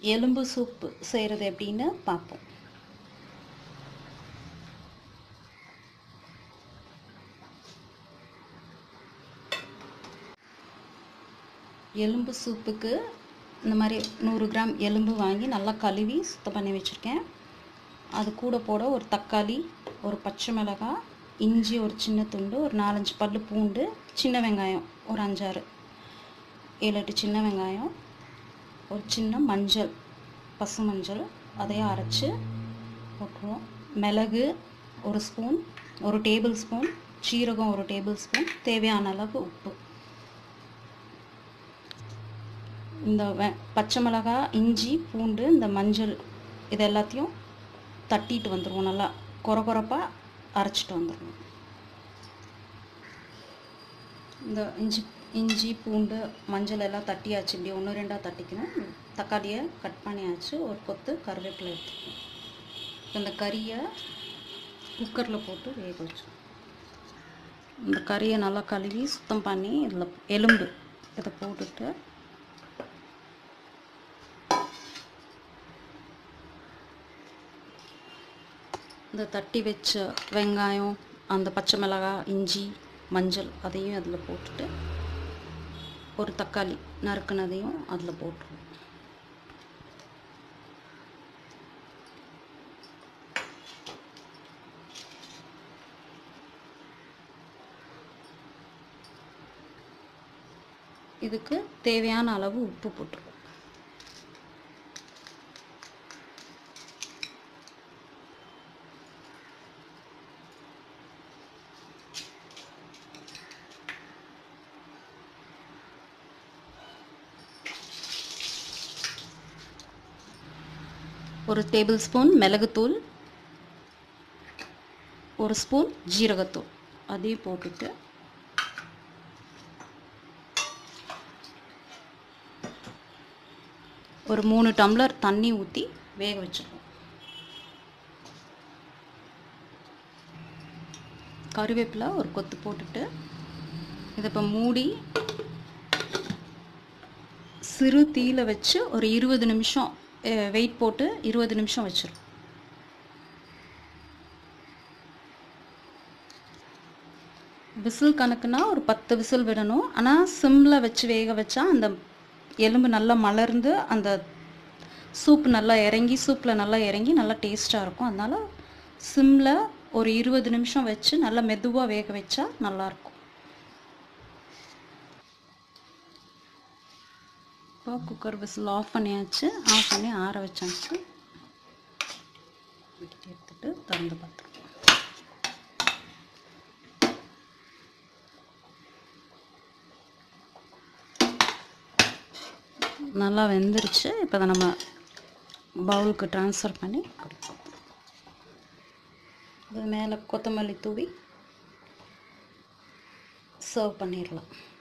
எலும்பு சூப்பு செய்கிறது எப்படின்னு பார்ப்போம் எலும்பு சூப்புக்கு இந்த மாதிரி நூறு கிராம் எலும்பு வாங்கி நல்லா கழுவி சுத்தம் பண்ணி வச்சுருக்கேன் அது கூட போட ஒரு தக்காளி ஒரு பச்சை மிளகாய் இஞ்சி ஒரு சின்ன துண்டு ஒரு நாலஞ்சு பல்லு பூண்டு சின்ன வெங்காயம் ஒரு அஞ்சாறு ஏழு எட்டு சின்ன வெங்காயம் ஒரு சின்ன மஞ்சள் பசு மஞ்சள் அதையும் அரைச்சி போட்டுருவோம் மிளகு ஒரு ஸ்பூன் ஒரு டேபிள் ஸ்பூன் சீரகம் ஒரு டேபிள் ஸ்பூன் தேவையான அளவு உப்பு இந்த வெ பச்சை மிளகாய் இஞ்சி பூண்டு இந்த மஞ்சள் இது எல்லாத்தையும் தட்டிட்டு வந்துடுவோம் நல்லா கொர கொரப்பாக அரைச்சிட்டு வந்துடுவோம் இந்த இஞ்சி இஞ்சி பூண்டு மஞ்சள் எல்லாம் தட்டியாச்சு இப்படி ஒன்று ரெண்டாக தட்டிக்கணும் தக்காளியை கட் பண்ணியாச்சு ஒரு கொத்து கருவேப்பிலை எடுத்துக்கணும் இந்த கறியை குக்கரில் போட்டு வேக வச்சு இந்த கறியை நல்லா கழுவி சுத்தம் பண்ணி இதில் எலும்பு இதை போட்டுட்டு இந்த தட்டி வச்ச வெங்காயம் அந்த பச்சை மிளகாய் இஞ்சி மஞ்சள் அதையும் அதில் போட்டுட்டு ஒரு தக்காளி நறுக்குனதையும் அதில் போட்டுருவோம் இதுக்கு தேவையான அளவு உப்பு போட்டுருவோம் ஒரு டேபிள் ஸ்பூன் மிளகுத்தூள் ஒரு ஸ்பூன் ஜீரகத்தூள் அதையும் போட்டுட்டு ஒரு மூணு டம்ளர் தண்ணி ஊற்றி வேக வச்சிருக்கோம் கருவேப்பிலை ஒரு கொத்து போட்டுட்டு இதை இப்போ மூடி சிறு தீயில வச்சு ஒரு இருபது நிமிஷம் வெயிட் போட்டு இருபது நிமிஷம் வச்சிரும் விசில் கணக்குனா ஒரு பத்து விசில் விடணும் ஆனால் சிம்மில் வச்சு வேக வச்சா அந்த எலும்பு நல்லா மலர்ந்து அந்த சூப் நல்லா இறங்கி சூப்பில் நல்லா இறங்கி நல்லா டேஸ்ட்டாக இருக்கும் அதனால் சிம்மில் ஒரு இருபது நிமிஷம் வச்சு நல்லா மெதுவாக வேக வச்சா நல்லாயிருக்கும் இப்போ குக்கர் விசில் ஆஃப் பண்ணியாச்சு ஆஃப் பண்ணி ஆற வச்சாச்சு எடுத்துட்டு திறந்து பார்த்துருக்கோம் நல்லா வெந்துருச்சு இப்போ அதை நம்ம பவுலுக்கு ட்ரான்ஸ்ஃபர் பண்ணி கொடுப்போம் இது மேலே கொத்தமல்லி தூவி சர்வ் பண்ணிடலாம்